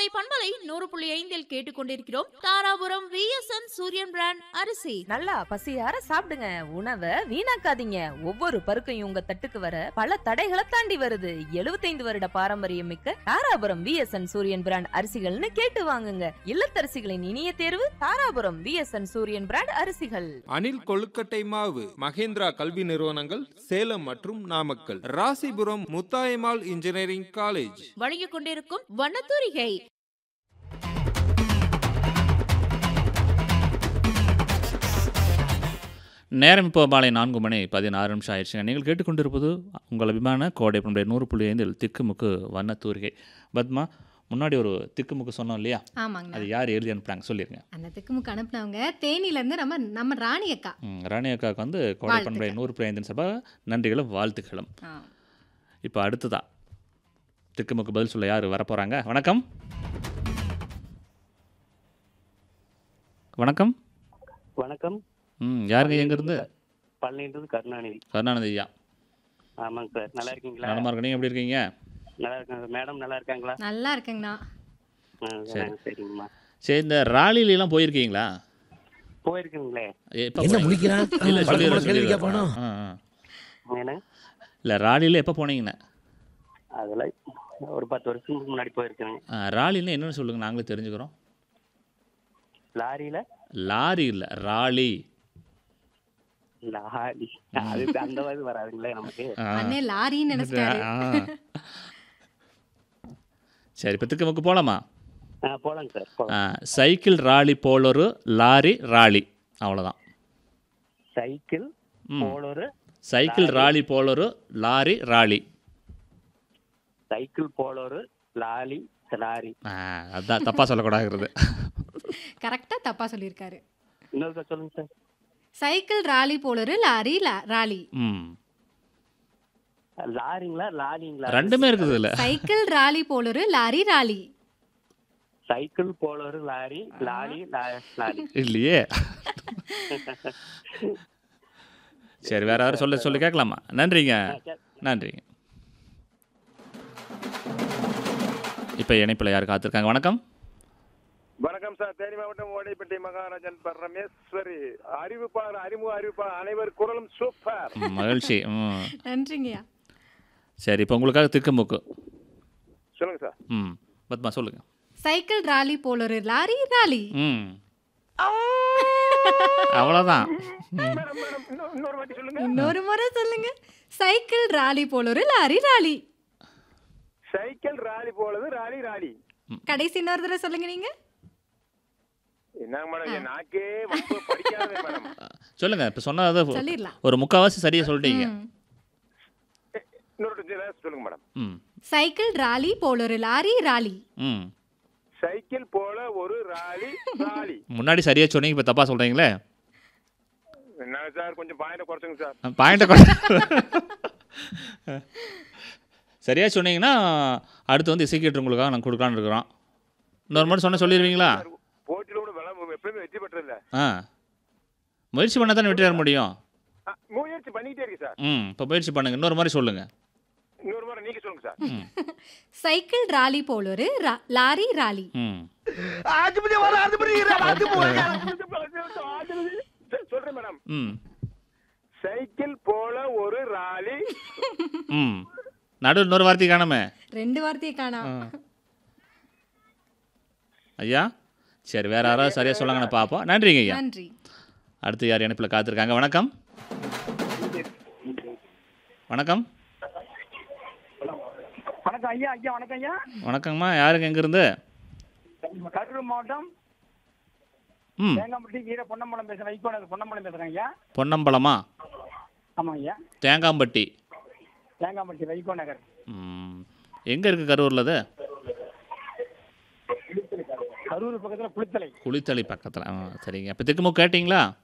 கோடை பண்பலை நூறு புள்ளி ஐந்தில் கேட்டுக்கொண்டிருக்கிறோம் தாராபுரம் விஎஸ்என் சூரியன் பிராண்ட் அரிசி நல்லா பசியார சாப்பிடுங்க உணவை வீணாக்காதீங்க ஒவ்வொரு பருக்கையும் உங்க தட்டுக்கு வர பல தடைகளை தாண்டி வருது 75 வருட பாரம்பரியம் மிக்க தாராபுரம் விஎஸ்என் சூரியன் பிராண்ட் அரிசிகள்னு கேட்டு வாங்குங்க இல்லத்தரசிகளின் இனிய தேர்வு தாராபுரம் விஎஸ்என் சூரியன் பிராண்ட் அரிசிகள் அணில் கொழுக்கட்டை மாவு மகேந்திரா கல்வி நிறுவனங்கள் சேலம் மற்றும் நாமக்கல் ராசிபுரம் முத்தாயம்மாள் இன்ஜினியரிங் காலேஜ் வழங்கிக் கொண்டிருக்கும் வண்ணத்தூரிகை நேரம் இப்போ மாலை நான்கு மணி பதினாறு நிமிஷம் ஆயிடுச்சுங்க நீங்கள் கேட்டுக்கொண்டிருப்பது உங்கள் அபிமான கோடை பண்புடைய நூறு புள்ளி ஐந்தில் திக்குமுக்கு வண்ணத்தூரிகை பத்மா முன்னாடி ஒரு திக்குமுக்கு சொன்னோம் இல்லையா ஆமாங்கண்ணா அது யார் எழுதி அனுப்புனாங்க சொல்லிருங்க அந்த திக்குமுக்கு அனுப்புனவங்க தேனில இருந்து நம்ம நம்ம ராணி அக்கா ம், ராணி அக்காவுக்கு வந்து கோடை வாழ்த்துக்கள். பண்புடைய நூறு புள்ளி ஐந்தின் சபா நன்றிகளும் வாழ்த்துக்களும் ஆ. இப்போ அடுத்ததா திக்குமுக்கு பதில் சொல்ல யார் வரப்போகிறாங்க வணக்கம் வணக்கம் வணக்கம் ம் யாருங்க எங்கேருந்து பழனின்றது கருணாநிதி கருணாநிதி ஐயா ஆமாங்க சார் நல்லா இருக்கீங்களா நலமா இருக்க நீங்கள் எப்படி இருக்கீங்க நல்லா இருக்காங்க மேடம் நல்லா இருக்காங்களா நல்லா இருக்கேங்கண்ணா ஆ, சரி. சரிங்கம்மா சரி இந்த ராலிலாம் போயிருக்கீங்களா போயிருக்கீங்களே எப்போ என்ன முடிக்கிறான் இல்ல, வழக்கம் சொல்லிடுறேன், போல கேள்வி சொல்லிடுறேன். கேட்பானோ ஆ, ஆ. ஏன்னா இல்ல ராலியில் எப்போ போனீங்கண்ணே அதெல்லாம் ஒரு பத்து வருஷத்துக்கு முன்னாடி போயிருக்கேங்க ஆ, ராலின்னா என்னன்னு சொல்லுங்க நாங்களே தெரிஞ்சுக்கிறோம் லாரியில லாரி இல்லை ராலி லாரி அது அந்த மாதிரி வராதுங்களே நமக்கு ஆ. அண்ணே லாரின்னு நினைச்சிட்டாரு ஆ. சரி இப்போ திக்குமுக்கு போகலாமா ஆ போலாங்க சார் போலாம் சைக்கிள் ராலி போலொரு லாரி ராலி அவ்வளோதான் சைக்கிள் ம் போலரு சைக்கிள் ராலி போலொரு லாரி ராலி சைக்கிள் போலரு லாரி லாரி ஆ, அதான் தப்பாக சொல்லக்கூடாது கரெக்டா தப்பா சொல்லியிருக்காரு இன்னொரு சொல்லுங்க சார் சைக்கிள் ராலி போலரு லாரி லா- ராலி ம் லாரிங்களா லாரிங்களா ரெண்டுமே இருக்குது இல்லை சைக்கிள் ராலி போலரு லாரி ராலி சைக்கிள் போலரு லாரி லாரி லா- லாரி இல்லையே சரி வேற யாரும் சொல்ல சொல்லி கேட்கலாமா நன்றிங்க நன்றிங்க இப்போ இணைப்பில் யார் காத்திருக்காங்க வணக்கம் வணக்கம் சார் தேனி மாவட்டம் ஓடைப்பட்டி மகாராஜன் பர் ரமேஸ்வரி அறிவிப்பாளர் அறிமுக அறிவிப்பாளர் அனைவர் குரலும் சூப்பர் ம், மகிழ்ச்சி ம் நன்றிங்கய்யா சரி இப்போ உங்களுக்காக திக்குமுக்கு சொல்லுங்க சார் ம் பத்மா சொல்லுங்க சைக்கிள் ராலி போலரு லாரி ராலி ம் அவ்வளோதான் மேடம் மேடம் இன்னொரு- இன்னொரு வாட்டி சொல்லுங்க இன்னொரு முறை சொல்லுங்க சைக்கிள் ராலி போலரு லாரி ராலி சைக்கிள் ராலி போலது ராலி ராலி கடைசி இன்னொரு தடவை சொல்லுங்க நீங்க என்னங்க மேடம் என் நாக்கே ரொம்ப படிக்காதே மேடம் சொல்லுங்க இப்போ சொன்னதை சொல்லிடலாம் ஒரு முக்கால்வாசி சரியாக சொல்லிட்டீங்க ம். இன்னொரு தடவை சொல்லுங்க மேடம் ம் சைக்கிள் ராலி போலரு லாரி ராலி ம் சைக்கிள் போல ஒரு ராலி ராலி முன்னாடி சரியாக சொன்னீங்க இப்போ தப்பாக சொல்கிறீங்களே என்னங்க சார் கொஞ்சம் பாயிண்ட குறைச்சுங்க சார் பாயிண்ட்டை சரியாக சொன்னீங்கன்னா அடுத்து வந்து இசைக்கிட்டு உங்களுக்காக நாங்கள் கொடுக்கலான்னு இருக்கிறோம் இன்னொரு மட்டும் சொன்ன சொல்லிடுவீங்களா போட்டியில கூட விளம்ப எப்பயுமே வெற்றி பெற்றதில்ல ஆ முயற்சி பண்ணால் தானே வெற்றி பெற முடியும் ஆ, முயற்சி பண்ணிக்கிட்டே இருக்கு சார் ம் இப்போ முயற்சி பண்ணுங்க இன்னொரு மாதிரி சொல்லுங்கள் இன்னொரு முறை நீங்க சொல்லுங்க சார் ம் சைக்கிள் ராலி போலரு ரா- லாரி ராலி ம் சரி, சொல்றேன் மேடம் ம் சைக்கிள் போல ஒரு ராலி ம் நடு இன்னொரு வார்த்தை காணாமே ரெண்டு வார்த்தையை காணோம் ஐயா சரி வேற யாராவது சரியாக சொல்லாங்கன்னு பார்ப்போம் நன்றிங்க ஐயா நன்றி அடுத்து யார் இணைப்பில் காத்திருக்காங்க வணக்கம் வணக்கம் வணக்கம் ஐயா ஐயா வணக்கம் ஐயா வணக்கங்கம்மா யாருங்க எங்கேருந்து கரூர் மாவட்டம் ம் தேங்காம்பட்டி ஈர பொன்னம்பலம் பேசுறேன் வைகோனது பொன்னம்பலம் பேசுறேன் ஐயா பொன்னம்பலமா ஆமாம் ஐயா தேங்காம்பட்டி தேங்காம்பட்டி வைகோ நகர் ம் எங்கே இருக்குது கரூரில் அது கரூர் பக்கத்துல புளித்தலை குளித்தலை பக்கத்தில் ஆ சரிங்க இப்போ திக்குமுக்கு கேட்டிங்களா